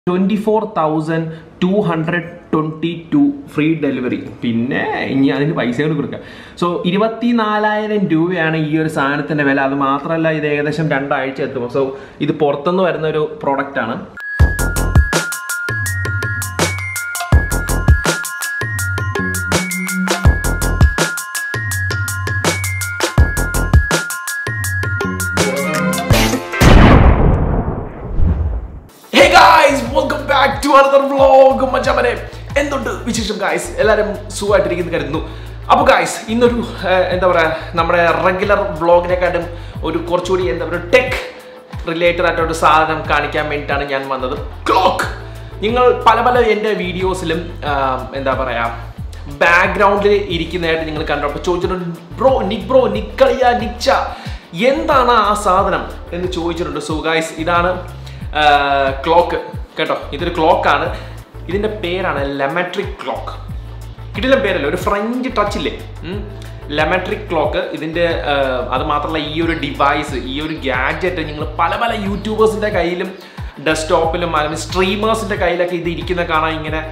Twenty four thousand two hundred twenty two free delivery പിന്നെ ഇനി അതിന് പൈസ കൂടി കൊടുക്കുക സോ ഇരുപത്തി നാലായിരം രൂപയാണ് ഈ ഒരു സാധനത്തിൻ്റെ വില അത് മാത്രമല്ല ഇത് ഏകദേശം രണ്ടാഴ്ച എത്തും സോ ഇത് പുറത്തുനിന്ന് വരുന്ന ഒരു പ്രോഡക്റ്റ് ആണ് hey guys welcome back to another vlog മച്ചാമനെ എന്തുണ്ട് വിശേഷം ഗായ്സ് എല്ലാവരും സുഖമായിട്ടിരിക്കുന്നു കരുതുന്നു അപ്പോൾ ഗായ്സ് ഇന്നൊരു ഏർ, എന്താ പറയുക നമ്മുടെ റെഗുലർ വ്ളോഗിനെക്കാട്ടും ഒരു കുറച്ചുകൂടി എന്താ പറയുക ടെക് റിലേറ്റഡ് ആയിട്ട് ഒരു സാധനം കാണിക്കാൻ വേണ്ടിയിട്ടാണ് ഞാൻ വന്നത് ക്ലോക്ക് നിങ്ങൾ പല പല എൻ്റെ വീഡിയോസിലും എന്താ പറയുക ബാക്ക്ഗ്രൗണ്ടിൽ ഇരിക്കുന്നതായിട്ട് നിങ്ങൾ കണ്ടപ്പോൾ ചോദിച്ചിട്ടുണ്ട് ബ്രോ നിക് ബ്രോ നിക്കളിയ നിച്ച എന്താണ് ആ സാധനം എന്ന് ചോദിച്ചിട്ടുണ്ട് സോ ഗായ്സ് ഇതാണ് ക്ലോക്ക് കേട്ടോ ഇതൊരു ക്ലോക്കാണ് ഇതിൻ്റെ പേരാണ് ലെമട്രിക് ക്ലോക്ക് കിട്ടില്ല പേരല്ല ഒരു ഫ്രഞ്ച് ടച്ച് ഇല്ലേ ലെമട്രിക് ക്ലോക്ക് ഇതിൻ്റെ അത് മാത്രമല്ല ഈ ഒരു ഡിവൈസ് ഈ ഒരു ഗാഡ്ജറ്റ് നിങ്ങൾ പല പല യൂട്യൂബേഴ്സിൻ്റെ കയ്യിലും ഡെസ്ക്ടോപ്പിലും അല്ലെങ്കിൽ സ്ട്രീമേഴ്സിൻ്റെ കയ്യിലൊക്കെ ഇത് ഇരിക്കുന്ന കാണാൻ ഇങ്ങനെ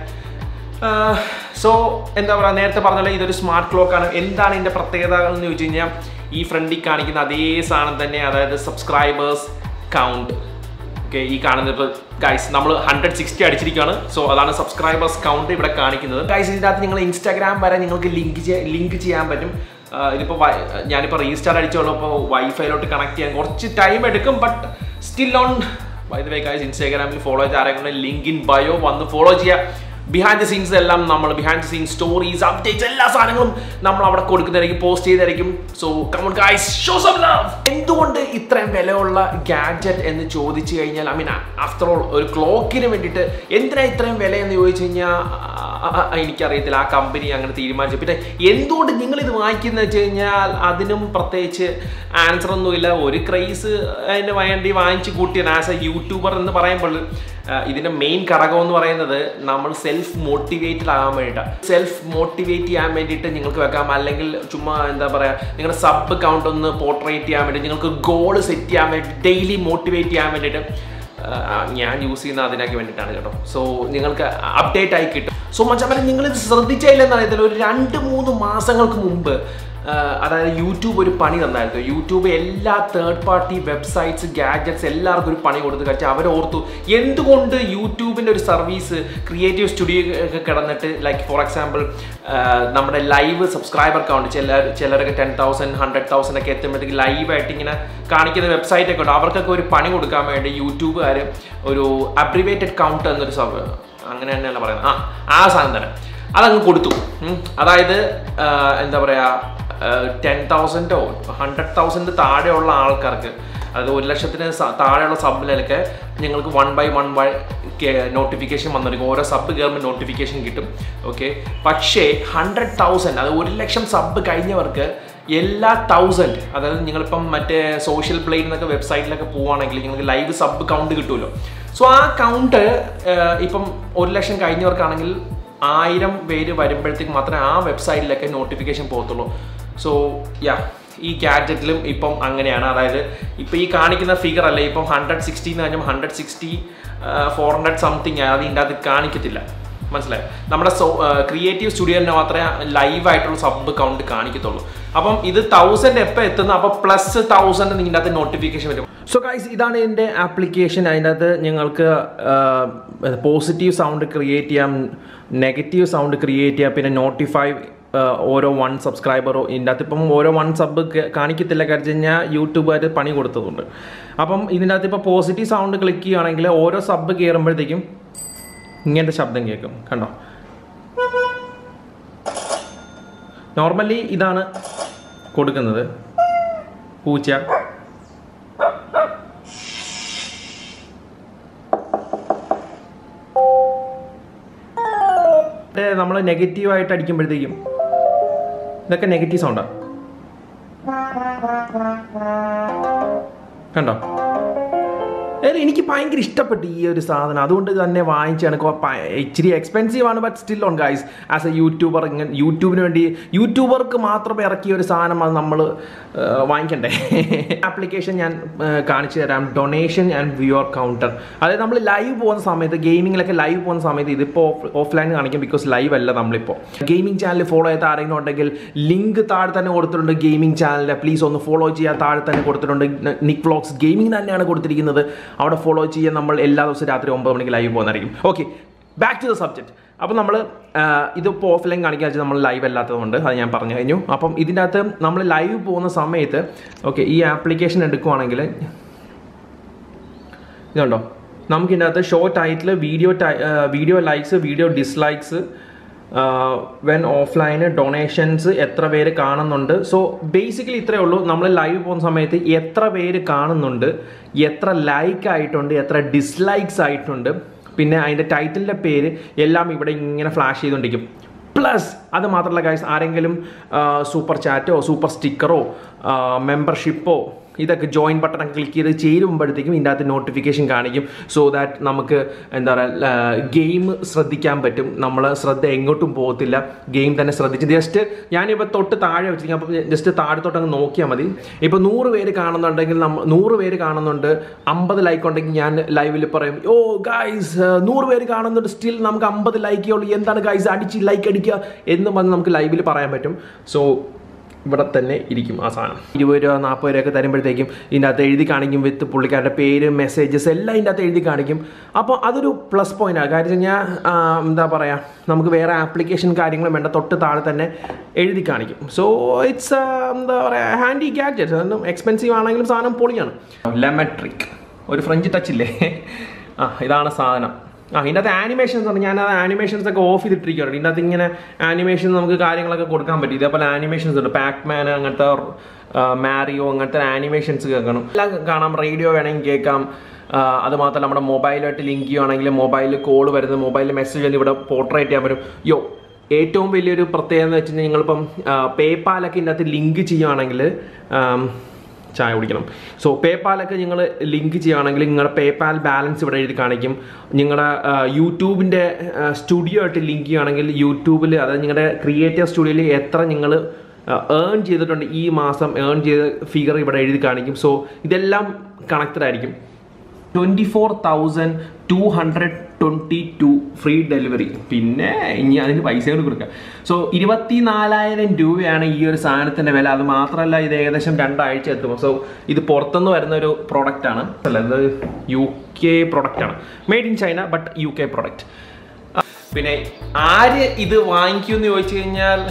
സോ എന്താ പറയുക നേരത്തെ പറഞ്ഞല്ലോ ഇതൊരു സ്മാർട്ട് ക്ലോക്ക് ആണ് എന്താണ് ഇതിൻ്റെ പ്രത്യേകത എന്ന് ചോദിച്ചു കഴിഞ്ഞാൽ ഈ ഫ്രണ്ടിൽ കാണിക്കുന്ന അതേ സാധനം തന്നെ അതായത് സബ്സ്ക്രൈബേഴ്സ് കൗണ്ട് ഓക്കെ ഈ കാണുന്നത് ഇപ്പോൾ ഗൈസ് നമ്മൾ ഹൺഡ്രഡ് സിക്സ്റ്റി അടിച്ചിരിക്കുകയാണ് സോ അതാണ് സബ്സ്ക്രൈബേഴ്സ് കൗണ്ട് ഇവിടെ കാണിക്കുന്നത് ഗൈസ് ഇതിൻ്റെ അകത്ത് നിങ്ങൾ ഇൻസ്റ്റാഗ്രാം വരെ നിങ്ങൾക്ക് ലിങ്ക് ലിങ്ക് ചെയ്യാൻ പറ്റും ആഹ് ഇതിപ്പോൾ വൈ- ഞാനിപ്പോൾ റീസ്റ്റാർ അടിച്ചോളൂ അപ്പോൾ വൈഫൈയിലോട്ട് കണക്ട് ചെയ്യാൻ കുറച്ച് ടൈം എടുക്കും but still on by the way guys ഇൻസ്റ്റാഗ്രാമിൽ ഫോളോ ചെയ്ത് ആരെങ്കിലും ലിങ്ക് ഇൻ ബയോ വന്ന് ഫോളോ ചെയ്യുക ബിഹൈൻഡ് ദ സീൻസ് എല്ലാം നമ്മൾ behind the scenes stories updates എല്ലാ സാധനങ്ങളും നമ്മൾ അവിടെ കൊടുക്കുന്നതായിരിക്കും പോസ്റ്റ് ചെയ്തായിരിക്കും so come on guys show some love എന്തുകൊണ്ട് ഇത്രയും വിലയുള്ള ഗാഡ്ജറ്റ് എന്ന് ചോദിച്ചു കഴിഞ്ഞാൽ ഐ മീൻ ആഫ്റ്റർ ഓൾ ഒരു ക്ലോക്കിന് വേണ്ടിയിട്ട് എന്തിനാ ഇത്രയും വില എന്ന് ചോദിച്ചു കഴിഞ്ഞാൽ എനിക്കറിയത്തില്ല ആ കമ്പനി അങ്ങനെ തീരുമാനിച്ചു പിന്നെ എന്തുകൊണ്ട് നിങ്ങൾ ഇത് വാങ്ങിക്കുന്നത് വെച്ച് കഴിഞ്ഞാൽ അതിനും പ്രത്യേകിച്ച് ആൻസർ ഒന്നുമില്ല ഒരു ക്രൈസ് അതിന് വേണ്ടി വാങ്ങിച്ചു കൂട്ടിയാണ് ആസ് എ യൂട്യൂബർ എന്ന് പറയുമ്പോൾ ആഹ് ഇതിന്റെ മെയിൻ ഘടകം എന്ന് പറയുന്നത് നമ്മൾ സെൽഫ് മോട്ടിവേറ്റഡ് ആകാൻ വേണ്ടിയിട്ടാണ് സെൽഫ് മോട്ടിവേറ്റ് ചെയ്യാൻ വേണ്ടിയിട്ട് നിങ്ങൾക്ക് വെക്കാം അല്ലെങ്കിൽ ചുമ്മാ എന്താ പറയുക നിങ്ങളുടെ സബ് കൗണ്ട് ഒന്ന് പോർട്രേറ്റ് ചെയ്യാൻ വേണ്ടി നിങ്ങൾക്ക് ഗോൾ സെറ്റ് ചെയ്യാൻ വേണ്ടി ഡെയിലി മോട്ടിവേറ്റ് ചെയ്യാൻ വേണ്ടിയിട്ട് ആഹ് ഞാൻ യൂസ് ചെയ്യുന്ന അതിനൊക്കെ വേണ്ടിയിട്ടാണ് കേട്ടോ സോ നിങ്ങൾക്ക് അപ്ഡേറ്റ് ആയി കിട്ടും സോ മച്ചാൻ നിങ്ങൾ ഇത് ശ്രദ്ധിച്ചില്ലെന്ന് അറിയത്തില്ല ഒരു രണ്ട് മൂന്ന് മാസങ്ങൾക്ക് മുമ്പ് ആഹ് അതായത് യൂട്യൂബ് ഒരു പണി തന്നായിരുന്നു യൂട്യൂബ് എല്ലാ തേർഡ് പാർട്ടി വെബ്സൈറ്റ്സ് ഗാഡ്ജറ്റ്സ് എല്ലാവർക്കും ഒരു പണി കൊടുത്തു കഴിച്ചാൽ അവർ ഓർത്തു എന്തുകൊണ്ട് യൂട്യൂബിൻ്റെ ഒരു സർവീസ് ക്രിയേറ്റീവ് സ്റ്റുഡിയോ ഒക്കെ കിടന്നിട്ട് ലൈക്ക് ഫോർ എക്സാമ്പിൾ നമ്മുടെ ലൈവ് സബ്സ്ക്രൈബർ കൗണ്ട് ചില ചിലരൊക്കെ ടെൻ തൗസൻഡ് ഹൺഡ്രഡ് തൗസൻഡ് ഒക്കെ എത്തുമ്പോഴത്തേക്ക് ലൈവായിട്ട് ഇങ്ങനെ കാണിക്കുന്ന വെബ്സൈറ്റ് ഒക്കെ ഉണ്ട് അവർക്കൊക്കെ ഒരു പണി കൊടുക്കാൻ വേണ്ടി യൂട്യൂബുകാർ ഒരു അബ്രിവേറ്റഡ് കൗണ്ട് എന്നൊരു സബ് അങ്ങനെ തന്നെയല്ല പറയുന്നത് ആ ആ സാധനം തന്നെ അതങ്ങ് കൊടുത്തു ഉം. അതായത് ആ, എന്താ പറയുക ടെൻ തൗസൻഡോ ഹൺഡ്രഡ് തൗസൻഡ് താഴെയുള്ള ആൾക്കാർക്ക് അതായത് ഒരു ലക്ഷത്തിന് സ- താഴെയുള്ള സബിലൊക്കെ നിങ്ങൾക്ക് one by one by notification വന്നിരിക്കും ഓരോ സബ് കയറുമ്പോൾ നോട്ടിഫിക്കേഷൻ കിട്ടും ഓക്കെ പക്ഷേ ഹൺഡ്രഡ് തൗസൻഡ് അത് ഒരു ലക്ഷം സബ് കഴിഞ്ഞവർക്ക് എല്ലാ തൗസൻഡ് അതായത് നിങ്ങളിപ്പം മറ്റേ സോഷ്യൽ പ്ലെയിൻ എന്നൊക്കെ വെബ്സൈറ്റിലൊക്കെ പോവുകയാണെങ്കിൽ നിങ്ങൾക്ക് ലൈവ് സബ് കൗണ്ട് കിട്ടുമല്ലോ സോ ആ കൗണ്ട് ഇപ്പം ഒരു ലക്ഷം കഴിഞ്ഞവർക്കാണെങ്കിൽ ആയിരം പേര് വരുമ്പോഴത്തേക്ക് മാത്രമേ ആ വെബ്സൈറ്റിലൊക്കെ നോട്ടിഫിക്കേഷൻ പോകത്തുള്ളൂ സോ യാ ഈ ഗാഡ്ജറ്റിലും ഇപ്പം അങ്ങനെയാണ് അതായത് ഇപ്പം ഈ കാണിക്കുന്ന ഫിഗർ അല്ലേ ഇപ്പം ഹൺഡ്രഡ് സിക്സ്റ്റി എന്ന് കഴിഞ്ഞാൽ hundred sixty four hundred something അത് ഇതിൻ്റെ അത് കാണിക്കത്തില്ല മനസ്സിലായി നമ്മുടെ സോ ക്രിയേറ്റീവ് സ്റ്റുഡിയോനെ മാത്രമേ ലൈവ് ആയിട്ടുള്ള സബ് കൗണ്ട് കാണിക്കത്തുള്ളൂ അപ്പം ഇത് തൗസൻഡ് എപ്പോൾ എത്തുന്ന അപ്പോൾ പ്ലസ് തൗസൻഡ് നിങ്ങളുടെ അകത്ത് നോട്ടിഫിക്കേഷൻ വരും സോ ഗൈസ് ഇതാണ് ഇതിൻ്റെ ആപ്ലിക്കേഷൻ അതിൻ്റെ അകത്ത് നിങ്ങൾക്ക് പോസിറ്റീവ് സൗണ്ട് ക്രിയേറ്റ് ചെയ്യാം നെഗറ്റീവ് സൗണ്ട് ക്രിയേറ്റ് ചെയ്യാം പിന്നെ നോട്ടിഫൈ ഓരോ വൺ സബ്സ്ക്രൈബറോ ഇതിൻ്റെ അകത്ത് ഇപ്പം ഓരോ വൺ സബ് കാണിക്കത്തില്ല കാര്യം കഴിഞ്ഞാൽ യൂട്യൂബുകാർ പണി കൊടുത്തതുണ്ട് അപ്പം ഇതിൻ്റെ അകത്ത് ഇപ്പോൾ പോസിറ്റീവ് സൗണ്ട് ക്ലിക്ക് ചെയ്യുകയാണെങ്കിൽ ഓരോ സബ് കയറുമ്പോഴത്തേക്കും ഇങ്ങനത്തെ ശബ്ദം കേൾക്കും കണ്ടോ നോർമലി ഇതാണ് കൊടുക്കുന്നത് പൂച്ച നമ്മൾ നെഗറ്റീവായിട്ട് അടിക്കുമ്പോഴത്തേക്കും ഇതൊക്കെ നെഗറ്റീവ് സൗണ്ടാണ് കണ്ടോ അതായത് എനിക്ക് ഭയങ്കര ഇഷ്ടപ്പെട്ടു ഈ ഒരു സാധനം അതുകൊണ്ട് തന്നെ വാങ്ങിച്ചാണ് കൊ- പ- ഇച്ചിരി എക്സ്പെൻസീവ് ആണ് but still on guys as a YouTuber ഇങ്ങനെ യൂട്യൂബിന് വേണ്ടി യൂട്യൂബർക്ക് മാത്രം ഇറക്കിയ ഒരു സാധനം അത് നമ്മൾ വാങ്ങിക്കണ്ടേ ആപ്ലിക്കേഷൻ ഞാൻ ആ, കാണിച്ചു തരാം ഡൊണേഷൻ ആൻഡ് വ്യൂർ കൗണ്ടർ അതായത് നമ്മൾ ലൈവ് പോകുന്ന സമയത്ത് ഗെയിമിങ്ങിലൊക്കെ ലൈവ് പോകുന്ന സമയത്ത് ഇതിപ്പോൾ ഓഫ്ലൈൻ കാണിക്കും ബിക്കോസ് ലൈവ് അല്ല നമ്മളിപ്പോൾ ഗെയിമിംഗ് ചാനൽ ഫോളോ ചെയ്ത ആരെങ്കിലും ഉണ്ടെങ്കിൽ ലിങ്ക് താഴെ തന്നെ കൊടുത്തിട്ടുണ്ട് ഗെയിമിംഗ് ചാനൽ പ്ലീസ് ഒന്ന് ഫോളോ ചെയ്യാൻ താഴെ തന്നെ കൊടുത്തിട്ടുണ്ട് നിക് വ്ളോഗ്സ് ഗെയിമിംഗ് തന്നെയാണ് കൊടുത്തിരിക്കുന്നത് അവിടെ ഫോളോ ചെയ്യാൻ നമ്മൾ എല്ലാ ദിവസവും രാത്രി ഒമ്പത് മണിക്ക് ലൈവ് പോകുന്നതായിരിക്കും okay back to the subject അപ്പോൾ നമ്മൾ ഇതിപ്പോൾ ഓഫ്ലൈൻ കാണിക്കാൻ വെച്ചാൽ നമ്മൾ ലൈവ് അല്ലാത്തതുകൊണ്ട് അത് ഞാൻ പറഞ്ഞു കഴിഞ്ഞു അപ്പം ഇതിൻ്റെ അകത്ത് നമ്മൾ ലൈവ് പോകുന്ന സമയത്ത് ഓക്കെ ഈ ആപ്ലിക്കേഷൻ എടുക്കുവാണെങ്കിൽ ഇതുണ്ടോ നമുക്ക് ഇതിൻ്റെ അകത്ത് show title video video likes video dislikes when ഓഫ്ലൈന് ഡൊണേഷൻസ് എത്ര പേര് കാണുന്നുണ്ട് സോ ബേസിക്കലി ഇത്രയേ ഉള്ളൂ നമ്മൾ ലൈവ് പോകുന്ന സമയത്ത് എത്ര പേര് കാണുന്നുണ്ട് എത്ര ലൈക്ക് ആയിട്ടുണ്ട് എത്ര ഡിസ്ലൈക്സ് ആയിട്ടുണ്ട് പിന്നെ അതിൻ്റെ ടൈറ്റിലിൻ്റെ പേര് എല്ലാം ഇവിടെ ഇങ്ങനെ ഫ്ലാഷ് ചെയ്തുകൊണ്ടിരിക്കും പ്ലസ് അത് മാത്രമല്ല ഗൈസ് ആരെങ്കിലും സൂപ്പർ ചാറ്റോ സൂപ്പർ സ്റ്റിക്കറോ മെമ്പർഷിപ്പോ ഇതൊക്കെ ജോയിൻ ബട്ടൺ ഒക്കെ ക്ലിക്ക് ചെയ്ത് ചേരുമ്പോഴത്തേക്കും ഇതിൻ്റെ അകത്ത് നോട്ടിഫിക്കേഷൻ കാണിക്കും സോ ദാറ്റ് നമുക്ക് എന്താ പറയുക ഗെയിം ശ്രദ്ധിക്കാൻ പറ്റും നമ്മൾ ശ്രദ്ധ എങ്ങോട്ടും പോകത്തില്ല ഗെയിം തന്നെ ശ്രദ്ധിച്ച് ജസ്റ്റ് ഞാനിപ്പോൾ തൊട്ട് താഴെ വെച്ചിരിക്കും അപ്പം ജസ്റ്റ് താഴെ തൊട്ട് അങ്ങ് നോക്കിയാൽ മതി ഇപ്പോൾ നൂറ് പേര് കാണുന്നുണ്ടെങ്കിൽ നമ്മ നൂറ് പേര് കാണുന്നുണ്ട് അമ്പത് ലൈക്ക് ഉണ്ടെങ്കിൽ ഞാൻ ലൈവിൽ പറയും ഓ ഗൈസ് നൂറ് പേര് കാണുന്നുണ്ട് സ്റ്റിൽ നമുക്ക് അമ്പത് ലൈക്കേ ഉള്ളൂ എന്താണ് ഗൈസ് അടിച്ച് ലൈക്ക് അടിക്കുക എന്ന് പറഞ്ഞ് നമുക്ക് ലൈവിൽ പറയാൻ പറ്റും സോ ഇവിടെ തന്നെ ഇരിക്കും ആ സാധനം ഇരുപത് രൂപ നാൽപ്പത് രൂപ ഒക്കെ തരുമ്പോഴത്തേക്കും ഇതിൻ്റെ അകത്ത് എഴുതി കാണിക്കും വിത്ത് പുള്ളിക്കാരുടെ പേര് മെസ്സേജസ് എല്ലാം ഇതിൻ്റെ അകത്ത് എഴുതി കാണിക്കും അപ്പോൾ അതൊരു പ്ലസ് പോയിന്റ് ആണ് കാര്യം ഞാൻ എന്താ പറയുക നമുക്ക് വേറെ ആപ്ലിക്കേഷൻ കാര്യങ്ങളും വേണ്ട തൊട്ട് താഴെ തന്നെ എഴുതി കാണിക്കും സോ ഇറ്റ്സ് എന്താ പറയുക ഹാൻഡി ഗാഡ്ജറ്റ്സ് അതൊന്നും എക്സ്പെൻസീവ് ആണെങ്കിലും സാധനം പൊളിയാണ് ലെമട്രിക് ഒരു ഫ്രഞ്ച് ടച്ച് ഇല്ലേ ആ ഇതാണ് സാധനം ആ ഇതിൻ്റെ അകത്ത് ആനിമേഷൻസ് ഉണ്ട് ഞാൻ അത് ആനിമേഷൻസ് ഒക്കെ ഓഫ് ചെയ്തിട്ടിരിക്കുകയാണ് ഇതിൻ്റെ അകത്ത് ഇങ്ങനെ ആനിമേഷൻ നമുക്ക് കാര്യങ്ങളൊക്കെ കൊടുക്കാൻ പറ്റും ഇതേപോലെ ആനിമേഷൻസ് ഉണ്ട് പാക്മാൻ അങ്ങനത്തെ മാരിയോ അങ്ങനത്തെ ആനിമേഷൻസ് കേൾക്കണം എല്ലാം കാണാം റേഡിയോ വേണമെങ്കിൽ കേൾക്കാം ആ, അത് മാത്രമല്ല നമ്മുടെ മൊബൈലായിട്ട് ലിങ്ക് ചെയ്യുകയാണെങ്കിൽ മൊബൈലിൽ കോൾ വരുന്നത് മൊബൈലിൽ മെസ്സേജ് വന്ന് ഇവിടെ പോർട്രേറ്റ് ചെയ്യാൻ പറ്റും യോ ഏറ്റവും വലിയൊരു പ്രത്യേകത എന്ന് വെച്ച് കഴിഞ്ഞാൽ നിങ്ങളിപ്പം പേപ്പാലൊക്കെ ഇതിൻ്റെ അകത്ത് ലിങ്ക് ചെയ്യുകയാണെങ്കിൽ ആം, ചായ കുടിക്കണം സോ പേപ്പാലൊക്കെ നിങ്ങൾ ലിങ്ക് ചെയ്യുകയാണെങ്കിൽ നിങ്ങളുടെ പേപ്പാൽ ബാലൻസ് ഇവിടെ എഴുതി കാണിക്കും നിങ്ങളുടെ യൂട്യൂബിൻ്റെ സ്റ്റുഡിയോ ആയിട്ട് ലിങ്ക് ചെയ്യുകയാണെങ്കിൽ യൂട്യൂബിൽ അതായത് നിങ്ങളുടെ ക്രിയേറ്റീവ് സ്റ്റുഡിയോയിൽ എത്ര നിങ്ങൾ ഏൺ ചെയ്തിട്ടുണ്ട് ഈ മാസം ഏൺ ചെയ്ത ഫിഗർ ഇവിടെ എഴുതി കാണിക്കും സോ ഇതെല്ലാം കണക്റ്റഡ് ആയിരിക്കും twenty four thousand two hundred twenty two free delivery പിന്നെ ഇനി അതിന് പൈസ കൂടി കൊടുക്കുക സോ ഇരുപത്തി നാലായിരം രൂപയാണ് ഈ ഒരു സാധനത്തിൻ്റെ വില അത് മാത്രമല്ല ഇത് ഏകദേശം രണ്ടാഴ്ച എത്തും സോ ഇത് പുറത്തുനിന്ന് വരുന്ന ഒരു പ്രോഡക്റ്റ് ആണ് അല്ല ഇത് യു കെ പ്രോഡക്റ്റ് ആണ് made in China but U K product പിന്നെ ആര് ഇത് വാങ്ങിക്കുമെന്ന് ചോദിച്ചു കഴിഞ്ഞാൽ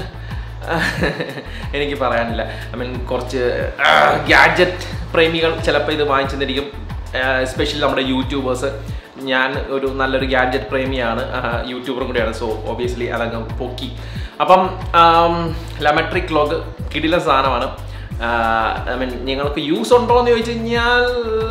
എനിക്ക് പറയാനില്ല ഐ മീൻ കുറച്ച് ഗാഡ്ജറ്റ് പ്രേമികൾ ചിലപ്പോൾ ഇത് വാങ്ങിച്ചെന്നിരിക്കും എസ്പെഷ്യലി നമ്മുടെ യൂട്യൂബേഴ്സ് ഞാൻ ഒരു നല്ലൊരു ഗാഡ്ജറ്റ് പ്രേമിയാണ് യൂട്യൂബറും കൂടിയാണ് സോ ഒബിയസ്ലി അതങ്ങ് പൊക്കി അപ്പം ലെമട്രിക് ലോഗ് കിടില സാധനമാണ് ഐ മീൻ നിങ്ങൾക്ക് യൂസ് ഉണ്ടോ എന്ന് ചോദിച്ചു കഴിഞ്ഞാൽ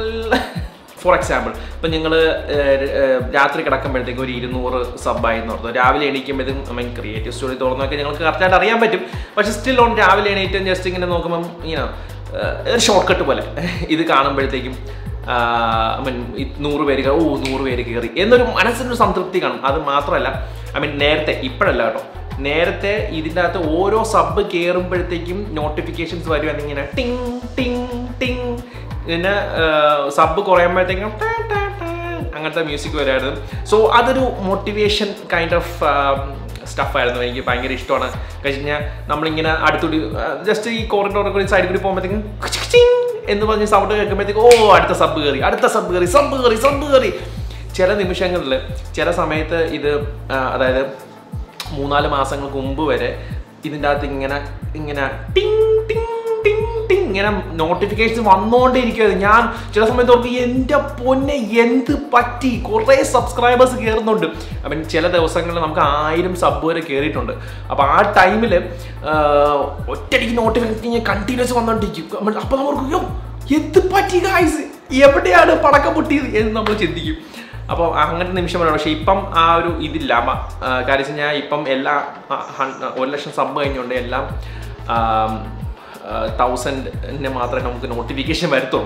ഫോർ എക്സാമ്പിൾ ഇപ്പം നിങ്ങൾ രാത്രി കിടക്കുമ്പോഴത്തേക്കും ഒരു ഇരുന്നൂറ് സബ്ബായി എന്ന് ഓർത്തു രാവിലെ എണീക്കുമ്പോഴത്തേക്കും ഐ മീൻ ക്രിയേറ്റീവ് സ്റ്റോറി തുറന്നൊക്കെ നിങ്ങൾക്ക് കറക്റ്റായിട്ട് അറിയാൻ പറ്റും പക്ഷെ സ്റ്റിൽ ഓൺ രാവിലെ എണീറ്റ് ജസ്റ്റ് ഇങ്ങനെ നോക്കുമ്പം ഇങ്ങനെ ഒരു ഷോർട്ട് കട്ട് പോലെ ഇത് കാണുമ്പോഴത്തേക്കും ഐ മീൻ നൂറ് പേര് കയറി, ഓ നൂറ് പേര് കയറി എന്നൊരു മനസ്സിനൊരു സംതൃപ്തി കാണും അത് മാത്രമല്ല ഐ മീൻ നേരത്തെ ഇപ്പോഴല്ല കേട്ടോ നേരത്തെ ഇതിൻ്റെ അകത്ത് ഓരോ സബ് കയറുമ്പോഴത്തേക്കും നോട്ടിഫിക്കേഷൻസ് വരുവാണെങ്കിൽ ഇങ്ങനെ ടിങ് ടിങ് ടിങ് പിന്നെ സബ് കുറയുമ്പോഴത്തേക്കും ടാ, ടാ, ടാ അങ്ങനത്തെ മ്യൂസിക് വരുമായിരുന്നു സോ അതൊരു മോട്ടിവേഷൻ കൈൻഡ് ഓഫ് സ്റ്റഫായിരുന്നു എനിക്ക് ഭയങ്കര ഇഷ്ടമാണ് കഴിച്ച് കഴിഞ്ഞാൽ നമ്മളിങ്ങനെ അടുത്തൂടി ജസ്റ്റ് ഈ കോറിഡോറിൽ കൂടി സൈഡിൽ കൂടി പോകുമ്പോഴത്തേക്കും കുച്ച് കുച്ചിങ് എന്ന് പറഞ്ഞ് സൗണ്ട് കേൾക്കുമ്പോഴത്തേക്കും ഓ അടുത്ത സബ് കയറി അടുത്ത സബ് കയറി സബ് കയറി സബ് കയറി ചില നിമിഷങ്ങളിൽ ചില സമയത്ത് ഇത് ആ, അതായത് മൂന്നാല് മാസങ്ങൾക്ക് മുമ്പ് വരെ ഇതിൻ്റെ അകത്ത് ഇങ്ങനെ ഇങ്ങനെ ടിങ് ടിങ് ടിങ് ടിങ് ഇങ്ങനെ നോട്ടിഫിക്കേഷൻ വന്നുകൊണ്ടേ ഇരിക്കുമായിരുന്നു ഞാൻ ചില സമയത്ത് ഓർക്കും എൻ്റെ പൊന്നെ എന്ത് പറ്റി കുറേ സബ്സ്ക്രൈബേഴ്സ് കയറുന്നുണ്ട് അപ്പം ചില ദിവസങ്ങളിൽ നമുക്ക് ആയിരം സബ് വരെ കയറിയിട്ടുണ്ട് അപ്പോൾ ആ ടൈമിൽ ഒറ്റയടിക്ക് നോട്ടിഫിക്കേഷൻ കണ്ടിന്യൂസ് വന്നുകൊണ്ടിരിക്കും അപ്പോൾ നമ്മൾ ഓർക്കും യോ എന്ത് പറ്റി ഗായ്സ് എവിടെയാണ് പടക്കം പൊട്ടിയത് എന്ന് നമ്മൾ ചിന്തിക്കും അപ്പോൾ അങ്ങനത്തെ നിമിഷം വരണം പക്ഷേ ഇപ്പം ആ ഒരു ഇതില്ല മ- ആ, കാര്യം വെച്ച് കഴിഞ്ഞാൽ ഇപ്പം എല്ലാ ആ, ഹൺ- ഒരു ലക്ഷം സബ് കഴിഞ്ഞുകൊണ്ട് എല്ലാം തൗസൻഡിന് മാത്രമേ നമുക്ക് നോട്ടിഫിക്കേഷൻ വരത്തുള്ളൂ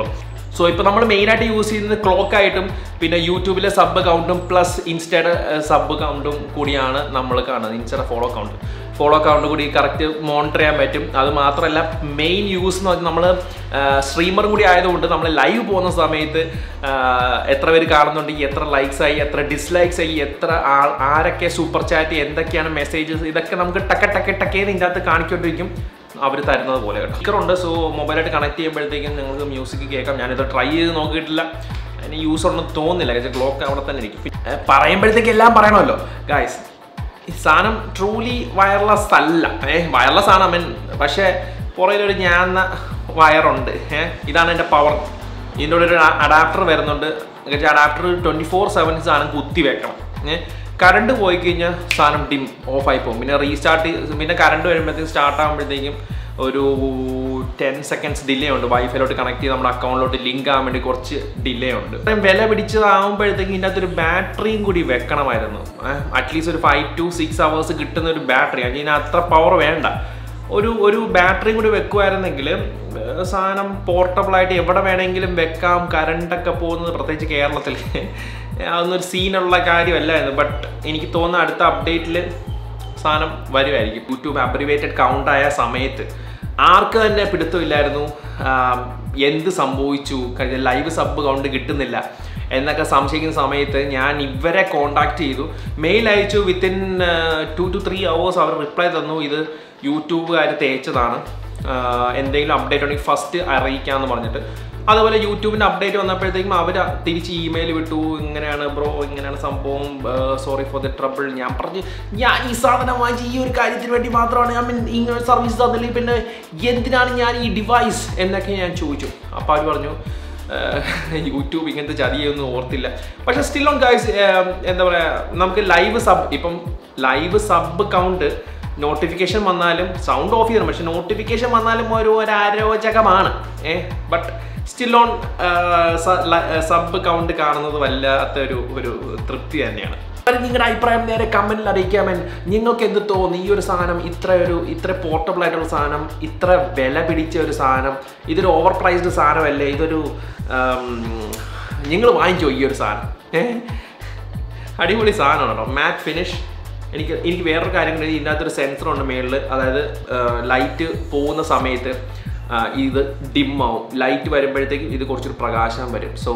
സോ ഇപ്പോൾ നമ്മൾ മെയിനായിട്ട് യൂസ് ചെയ്യുന്നത് ക്ലോക്ക് ആയിട്ടും പിന്നെ യൂട്യൂബിലെ സബ് അക്കൗണ്ടും പ്ലസ് ഇൻസ്റ്റയുടെ സബ് അക്കൗണ്ടും കൂടിയാണ് നമ്മൾ കാണുന്നത് ഇൻസ്റ്റയുടെ ഫോളോ അക്കൗണ്ട് ഫോളോ അക്കൗണ്ട് കൂടി കറക്റ്റ് മോണിറ്റർ ചെയ്യാൻ പറ്റും അത് മാത്രമല്ല മെയിൻ യൂസ് എന്ന് പറഞ്ഞാൽ നമ്മൾ സ്ട്രീമറും കൂടി ആയതുകൊണ്ട് നമ്മൾ ലൈവ് പോകുന്ന സമയത്ത് ആ, എത്ര പേര് കാണുന്നുണ്ട് എത്ര ലൈക്സ് ആയി എത്ര ഡിസ്ലൈക്സ് ആയി എത്ര ആൾ ആരൊക്കെ സൂപ്പർ ചാറ്റ് എന്തൊക്കെയാണ് മെസ്സേജസ് ഇതൊക്കെ നമുക്ക് ടക്ക ടക്ക ടക്കേന്ന് ഇതിൻ്റെ അകത്ത് കാണിക്കൊണ്ടിരിക്കും അവർ തരുന്നത് പോലെ കേട്ടോ സ്പീക്കറുണ്ട് സോ മൊബൈലായിട്ട് കണക്ട് ചെയ്യുമ്പോഴത്തേക്കും നിങ്ങൾക്ക് മ്യൂസിക് കേൾക്കാം ഞാനിത് ട്രൈ ചെയ്ത് നോക്കിയിട്ടില്ല അതിന് യൂസ് ഒന്നും തോന്നുന്നില്ല കാരണം ക്ലോക്ക് അവിടെ തന്നെ ഇരിക്കും പിന്നെ, പറയുമ്പോഴത്തേക്ക് എല്ലാം പറയണമല്ലോ ഗായ്സ് ഈ സാധനം ട്രൂലി വയർലെസ് അല്ല ഏ വയർലെസ് ആണ് മീൻ പക്ഷേ പുറകിലൊരു ഞാന്ന വയറുണ്ട് ഏ ഇതാണ് എൻ്റെ പവർ ഇതിൻ്റെ കൂടെ ഒരു അഡാപ്റ്റർ വരുന്നുണ്ട് അഡാപ്റ്റർ ട്വൻറ്റി ഫോർ സെവൻ സാധനം കുത്തി വെക്കണം ഏ കറണ്ട് പോയി കഴിഞ്ഞാൽ സാധനം ഡിം ഓഫ് ആയി പോകും പിന്നെ റീസ്റ്റാർട്ട് പിന്നെ കറണ്ട് വരുമ്പോഴത്തേക്കും സ്റ്റാർട്ട് ആകുമ്പോഴത്തേക്കും ഒരു ടെൻ സെക്കൻഡ്സ് ഡിലേ ഉണ്ട് വൈഫൈയിലോട്ട് കണക്ട് ചെയ്ത് നമ്മുടെ അക്കൗണ്ടിലോട്ട് ലിങ്ക് ആകാൻ വേണ്ടി കുറച്ച് ഡിലേ ഉണ്ട് ഇത്രയും വില പിടിച്ചതാകുമ്പോഴത്തേക്കും ഇതിൻ്റെ അകത്തൊരു ബാറ്ററിയും കൂടി വെക്കണമായിരുന്നു അറ്റ്ലീസ്റ്റ് ഒരു ഫൈവ് ടു സിക്സ് അവേഴ്സ് കിട്ടുന്ന ഒരു ബാറ്ററി അതിന് അത്ര പവർ വേണ്ട ഒരു ഒരു ബാറ്ററിയും കൂടി വെക്കുമായിരുന്നെങ്കിൽ ഏഹ്, സാധനം പോർട്ടബിൾ ആയിട്ട് എവിടെ വേണമെങ്കിലും വെക്കാം കറണ്ടൊക്കെ പോകുന്നത് പ്രത്യേകിച്ച് കേരളത്തിൽ അതൊന്നും ഒരു സീനുള്ള കാര്യമല്ലായിരുന്നു ബട്ട് എനിക്ക് തോന്നുന്ന അടുത്ത അപ്ഡേറ്റിൽ സാധനം വരുമായിരിക്കും യൂട്യൂബ് അബ്രിവേറ്റഡ് കൗണ്ട് ആയ സമയത്ത് ആർക്ക് തന്നെ പിടുത്തമില്ലായിരുന്നു ആം, എന്ത് സംഭവിച്ചു ലൈവ് സബ് കൗണ്ട് കിട്ടുന്നില്ല എന്നൊക്കെ സംശയിക്കുന്ന സമയത്ത് ഞാൻ ഇവരെ കോണ്ടാക്ട് ചെയ്തു മെയിൽ അയച്ചു within two two three hours അവർ റിപ്ലൈ തന്നു ഇത് യൂട്യൂബുകാർ തേച്ചതാണ് ആഹ് എന്തെങ്കിലും അപ്ഡേറ്റ് ഉണ്ടെങ്കിൽ ഫസ്റ്റ് അറിയിക്കാമെന്ന് പറഞ്ഞിട്ട് അതുപോലെ യൂട്യൂബിൻ്റെ അപ്ഡേറ്റ് വന്നപ്പോഴത്തേക്കും അവർ തിരിച്ച് ഇമെയിൽ വിട്ടു ഇങ്ങനെയാണ് ബ്രോ ഇങ്ങനെയാണ് സംഭവം സോറി ഫോർ ദ ട്രബിൾ ഞാൻ പറഞ്ഞു ഞാൻ ഈ സാധനം വാങ്ങിച്ച് ഈ ഒരു കാര്യത്തിന് വേണ്ടി മാത്രമാണ് ഞാൻ പിൻ- ഇങ്ങനെ സർവീസ് തന്നില്ല പിന്നെ എന്തിനാണ് ഞാൻ ഈ ഡിവൈസ് എന്നൊക്കെ ഞാൻ ചോദിച്ചു അപ്പോൾ അവർ പറഞ്ഞു ഏഹ് യൂട്യൂബ് ഇങ്ങനത്തെ ചതിയൊന്നും ഓർത്തില്ല പക്ഷേ സ്റ്റിൽ ഓൺ ഗൈസ് എന്താ പറയുക നമുക്ക് ലൈവ് സബ് ഇപ്പം ലൈവ് സബ് കൗണ്ട് നോട്ടിഫിക്കേഷൻ വന്നാലും സൗണ്ട് ഓഫ് ചെയ്യണം പക്ഷെ നോട്ടിഫിക്കേഷൻ വന്നാലും ഒരു ഒരു അരോചകമാണ് ഏ but still on sub count കാണുന്നത് വല്ലാത്ത ഒരു ഒരു തൃപ്തി തന്നെയാണ് അത് നിങ്ങളുടെ അഭിപ്രായം നേരെ കമന്റിൽ അറിയിക്കാമൻ നിങ്ങൾക്ക് എന്ത് തോന്നി ഈ ഒരു സാധനം ഇത്ര ഒരു ഇത്ര പോർട്ടബിൾ ആയിട്ടുള്ള സാധനം ഇത്ര വില പിടിച്ച ഒരു സാധനം ഇതൊരു ഓവർ പ്രൈസ്ഡ് സാധനമല്ലേ ഇതൊരു നിങ്ങൾ വാങ്ങിച്ചോ ഈ ഒരു സാധനം ഏ അടിപൊളി സാധനമാണ് കേട്ടോ മാറ്റ് ഫിനിഷ് എനിക്ക് എനിക്ക് വേറൊരു കാര്യം കൂടി ഇതിൻ്റെ അകത്തൊരു സെൻസർ ഉണ്ട് മേളിൽ അതായത് ലൈറ്റ് പോകുന്ന സമയത്ത് ആ, ഇത് ഡിം ആവും ലൈറ്റ് വരുമ്പോഴത്തേക്കും ഇത് കുറച്ചൊരു പ്രകാശം വരും സോ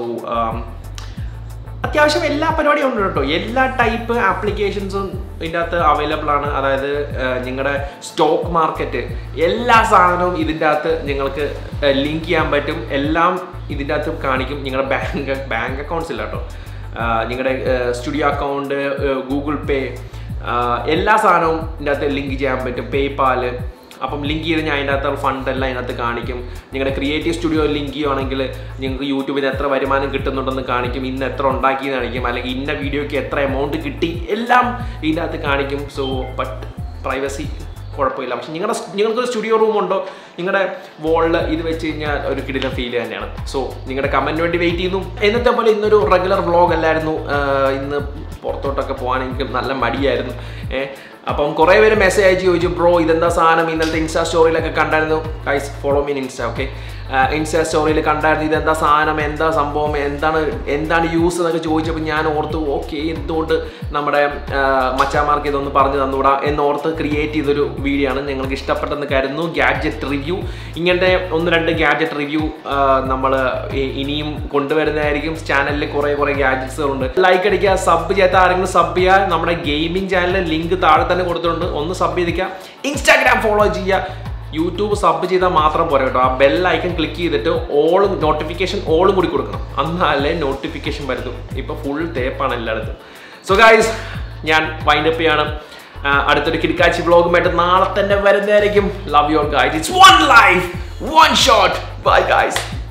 അത്യാവശ്യം എല്ലാ പരിപാടിയും ഉണ്ട് കേട്ടോ എല്ലാ ടൈപ്പ് ആപ്ലിക്കേഷൻസും ഇതിൻ്റെ അകത്ത് അവൈലബിൾ ആണ് അതായത് നിങ്ങളുടെ സ്റ്റോക്ക് മാർക്കറ്റ് എല്ലാ സാധനവും ഇതിൻ്റെ അകത്ത് നിങ്ങൾക്ക് ലിങ്ക് ചെയ്യാൻ പറ്റും എല്ലാം ഇതിൻ്റെ അകത്ത് കാണിക്കും നിങ്ങളുടെ ബാങ്ക് ബാങ്ക് അക്കൗണ്ട്സ് ഇല്ല കേട്ടോ നിങ്ങളുടെ സ്റ്റുഡിയോ അക്കൗണ്ട് ഗൂഗിൾ പേ എല്ലാ സാധനവും ഇതിൻ്റെ അകത്ത് ലിങ്ക് ചെയ്യാൻ പറ്റും പേപാല് അപ്പം ലിങ്ക് ചെയ്ത് ഞാൻ അതിൻ്റെ അകത്ത് ഫണ്ട് എല്ലാം അതിനകത്ത് കാണിക്കും നിങ്ങളുടെ ക്രിയേറ്റീവ് സ്റ്റുഡിയോ ലിങ്ക് ചെയ്യുവാണെങ്കിൽ നിങ്ങൾക്ക് യൂട്യൂബിൽ എത്ര വരുമാനം കിട്ടുന്നുണ്ടെന്ന് കാണിക്കും ഇന്ന് എത്ര ഉണ്ടാക്കിയെന്ന് കാണിക്കും അല്ലെങ്കിൽ ഇന്ന വീഡിയോയ്ക്ക് എത്ര എമൗണ്ട് കിട്ടി എല്ലാം ഇതിൻ്റെ അകത്ത് കാണിക്കും സോ ബട്ട് പ്രൈവസി കുഴപ്പമില്ല പക്ഷെ നിങ്ങളുടെ നിങ്ങൾക്കൊരു സ്റ്റുഡിയോ റൂം ഉണ്ടോ നിങ്ങളുടെ വോളിൽ ഇത് വെച്ച് കഴിഞ്ഞാൽ ഒരു കിടില ഫീൽ തന്നെയാണ് സോ നിങ്ങളുടെ കമൻറ്റ് വേണ്ടി വെയിറ്റ് ചെയ്യുന്നു എന്നത്തെ പോലെ ഇന്നൊരു റെഗുലർ വ്ളോഗ് അല്ലായിരുന്നു ആഹ് ഇന്ന് പുറത്തോട്ടൊക്കെ പോകാൻ എനിക്ക് നല്ല മടിയായിരുന്നു ഏഹ് അപ്പം കുറേ പേര് മെസ്സേജ് അയച്ച് ചോദിച്ചു ബ്രോ ഇതെന്താ സാധനം ഇന്നലത്തെ ഇൻസ്റ്റാ സ്റ്റോറിയിലൊക്കെ കണ്ടായിരുന്നു guys follow me on insta okay insta സ്റ്റോറിയിൽ കണ്ടായിരുന്നു ഇതെന്താ സാധനം എന്താ സംഭവം എന്താണ് എന്താണ് യൂസ് എന്നൊക്കെ ചോദിച്ചപ്പോൾ ഞാൻ ഓർത്തു ഓക്കെ എന്തുകൊണ്ട് നമ്മുടെ ആ, മച്ചാമാർക്ക് ഇതൊന്ന് പറഞ്ഞു തന്നുകൂടാ എന്നോർത്ത് ക്രിയേറ്റ് ചെയ്തൊരു വീഡിയോ ആണ് നിങ്ങൾക്ക് ഇഷ്ടപ്പെട്ടെന്ന് കരുതുന്നു ഗാഡ്ജറ്റ് റിവ്യൂ ഇങ്ങനത്തെ ഒന്ന് രണ്ട് ഗാഡ്ജറ്റ് റിവ്യൂ നമ്മൾ ഇനിയും കൊണ്ടുവരുന്നതായിരിക്കും ചാനലിൽ കുറേ കുറേ ഗാഡ്ജറ്റ്സുകളുണ്ട് ലൈക്ക് അടിക്കുക സബ് ചെയ്യാത്ത ആരെങ്കിലും സബ് ചെയ്യുക നമ്മുടെ ഗെയിമിംഗ് ചാനലിൽ ലിങ്ക് താഴെ തന്നെ കൊടുത്തിട്ടുണ്ട് ഒന്ന് സബ് ചെയ്തിരിക്കുക ഇൻസ്റ്റാഗ്രാം ഫോളോ ചെയ്യുക യൂട്യൂബ് സബ് ചെയ്താൽ മാത്രം പോരാ കേട്ടോ ആ ബെൽ ഐക്കൺ ക്ലിക്ക് ചെയ്തിട്ട് ഓളും നോട്ടിഫിക്കേഷൻ ഓളും കൂടി കൊടുക്കണം എന്നാലേ നോട്ടിഫിക്കേഷൻ വരുന്നു ഇപ്പോൾ ഫുൾ തേപ്പാണ് എല്ലായിടത്തും സോ ഗൈസ് ഞാൻ വൈൻഡ് അപ്പ് ചെയ്യാണ് ആ, അടുത്തൊരു കിടക്കാച്ചി വ്ളോഗുമായിട്ട് നാളെ തന്നെ വരുന്നതായിരിക്കും love your guys it's one life one shot bye guys